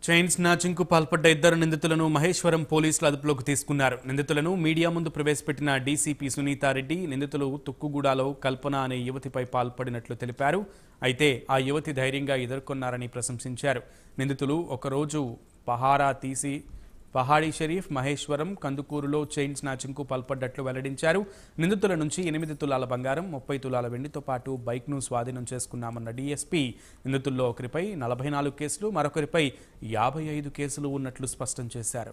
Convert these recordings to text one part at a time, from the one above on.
chain snatching కు పాల్పడ్డ ఇద్దరు నిందితులను మహేశ్వరం పోలీసులు అదుపులోకి తీసుకున్నారు నిందితులను మీడియా ముందు ప్రవేశపెట్టిన డీసీపీ సునీతారెడ్డి నిందితులు తుక్కుగూడలో కల్పన అనే యువతిపై పాల్పడినట్లు తెలిపారు అయితే ఆ యువతి ధైర్యంగా ఎదుర్కొన్నారని ప్రశంసించారు నిందితులు ఒకరోజు పహారా తీసి పహాడీ షరీఫ్ మహేశ్వరం కందుకూరులో చైన్ స్నాచింగ్కు పాల్పడ్డట్లు వెల్లడించారు నిందితుల నుంచి ఎనిమిది తులాల బంగారం ముప్పై తులాల వెండితో పాటు బైక్ను స్వాధీనం చేసుకున్నామన్న డీఎస్పీ నిందితుల్లో ఒకరిపై నలభై నాలుగు కేసులు మరొకరిపై యాభై ఐదు కేసులు ఉన్నట్లు స్పష్టం చేశారు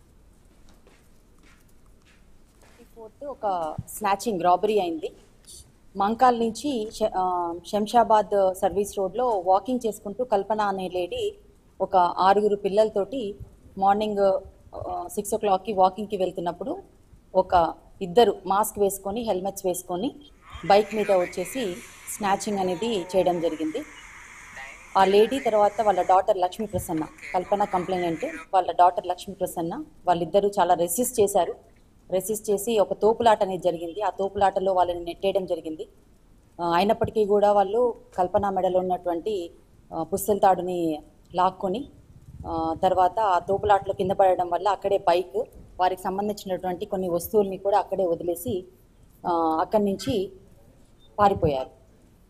ఫోర్త్ ఒక స్నాచింగ్ రాబరీ అయింది మంకాల్ నుంచి శ- ఆ, శంషాబాద్ సర్వీస్ రోడ్లో వాకింగ్ చేసుకుంటూ కల్పన అనే లేడీ ఒక ఆరుగురు పిల్లలతోటి మార్నింగ్ సిక్స్ ఓ క్లాక్కి వాకింగ్కి వెళ్తున్నప్పుడు ఒక ఇద్దరు మాస్క్ వేసుకొని హెల్మెట్స్ వేసుకొని బైక్ మీద వచ్చేసి స్నాచింగ్ అనేది చేయడం జరిగింది ఆ లేడీ తర్వాత వాళ్ళ డాటర్ లక్ష్మీ ప్రసన్న కల్పన కంప్లైనెంట్ వాళ్ళ డాటర్ లక్ష్మీ ప్రసన్న వాళ్ళిద్దరూ చాలా రెసిస్ట్ చేశారు రెసిస్ట్ చేసి ఒక తోపులాట అనేది జరిగింది ఆ తోపులాటలో వాళ్ళని నెట్టేయడం జరిగింది ఆ, అయినప్పటికీ కూడా వాళ్ళు కల్పన మెడలో ఉన్నటువంటి ఆ, పుస్తల తాడుని లాక్కొని ఆ, తర్వాత ఆ తోపులాటలో కింద పడడం వల్ల అక్కడే బైక్ వారికి సంబంధించినటువంటి కొన్ని వస్తువుల్ని కూడా అక్కడే వదిలేసి ఆ, అక్కడి నుంచి పారిపోయారు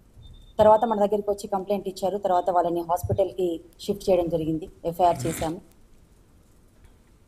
తర్వాత మన దగ్గరికి వచ్చి కంప్లైంట్ ఇచ్చారు తర్వాత వాళ్ళని హాస్పిటల్కి షిఫ్ట్ చేయడం జరిగింది ఎఫ్ఐఆర్ చేశాము